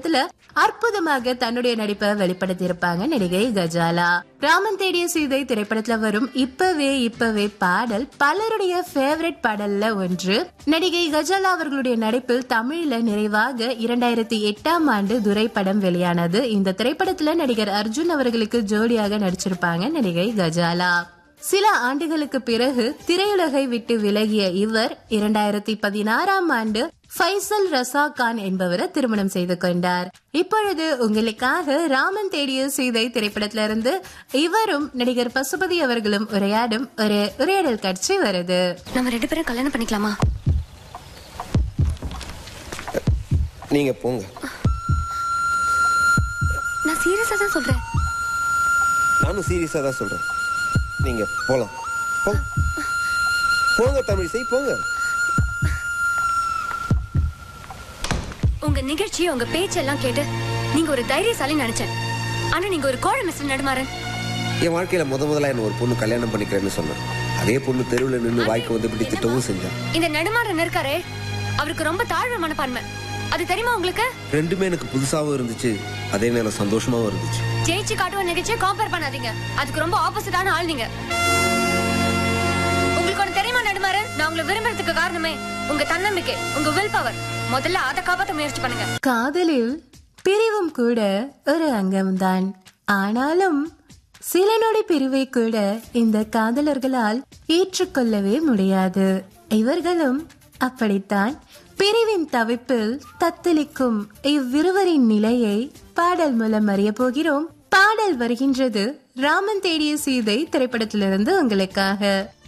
திரைப்படத்துல அற்புதமாக தன்னுடைய நடிப்பை வெளிப்படுத்தியிருப்பாங்க நடிகை கஜாலா ராமன் தேடிய சீதை திரைப்படத்துல வரும் இப்பவே இப்பவே பாடல் பலருடைய ஃபேவரட் பாடல்ல ஒன்று நடிகை கஜாலா அவர்களுடைய நடிப்பில் தமிழ்ல நிறைவாக இரண்டாயிரத்தி எட்டாம் ஆண்டு துரை படம் வெளியானது இந்த திரைப்படத்துல நடிகர் அர்ஜுன் அவர்களுக்கு ஜோடியாக நடிச்சிருப்பாங்க நடிகை கஜாலா சில ஆண்டுகளுக்கு பிறகு திரையுலகை விட்டு விலகிய இவர் இரண்டாயிரத்தி பதினாறாம் ஆண்டு ஃபைசல் ரசா கான் என்பவரை திருமணம் செய்து கொண்டார் இப்பொழுது உங்களுக்காக ராமன் தேடிய சீதை திரைப்படத்திலிருந்து இவரும் நடிகர் பசுபதி அவர்களும் உரையாடும் ஒரு உரையாடல் காட்சி வருது நம்ம ரெண்டு பேரும் கல்யாணம் பண்ணிக்கலாமா நீங்க போங்க நான் சீரியஸா தான் சொல்றேன் நானும் சீரியஸா தான் சொல்றேன் நீங்க போலாம் போங்க போங்க தமிழிசை போங்க உங்க நிகழ்ச்சி உங்க பேச்செல்லாம் கேட்டு நீங்க ஒரு தைரியசாலி நினைச்சேன் ஆனா நீங்க ஒரு கோழ மிஸ்டர் நடுமாறன் என் வாழ்க்கையில முத முதல்ல என்ன ஒரு பொண்ணு கல்யாணம் பண்ணிக்கிறேன்னு சொன்னேன் அதே பொண்ணு தெருவில் நின்று வாய்க்கு வந்து இப்படி திட்டவும் செஞ்சேன் இந்த நடுமாறன் இருக்காரே அவருக்கு ரொம்ப தாழ்வு மனப்பான்மை அது தெரியுமா உங்களுக்கு ரெண்டுமே எனக்கு புதுசாவும் இருந்துச்சு அதே நேரம் சந்தோஷமாவும் இருந்துச்சு ஜெயிச்சு காட்டுவ நிகழ்ச்சியை கம்பேர் பண்ணாதீங்க அதுக்கு ரொம்ப ஆப்போசிட்டான ஆள் நீங்க உங்களுக்கு ஒண்ணு தெரியுமா நடுமாறன் நான் உங்களை விரும்புறதுக்கு காரணமே உங்க தன்னம்பிக்கை உங்க வில் பவர் முதல்ல அதை காப்பாத்த முயற்சி பண்ணுங்க காதலில் பிரிவும் கூட ஒரு அங்கம்தான் ஆனாலும் சில நொடி பிரிவை கூட இந்த காதலர்களால் ஏற்றுக்கொள்ளவே முடியாது இவர்களும் அப்படித்தான் பிரிவின் தவிப்பில் தத்தளிக்கும் இவ்விருவரின் நிலையை பாடல் மூலம் அறிய போகிறோம் பாடல் வருகின்றது ராமன் தேடிய சீதை திரைப்படத்திலிருந்து உங்களுக்காக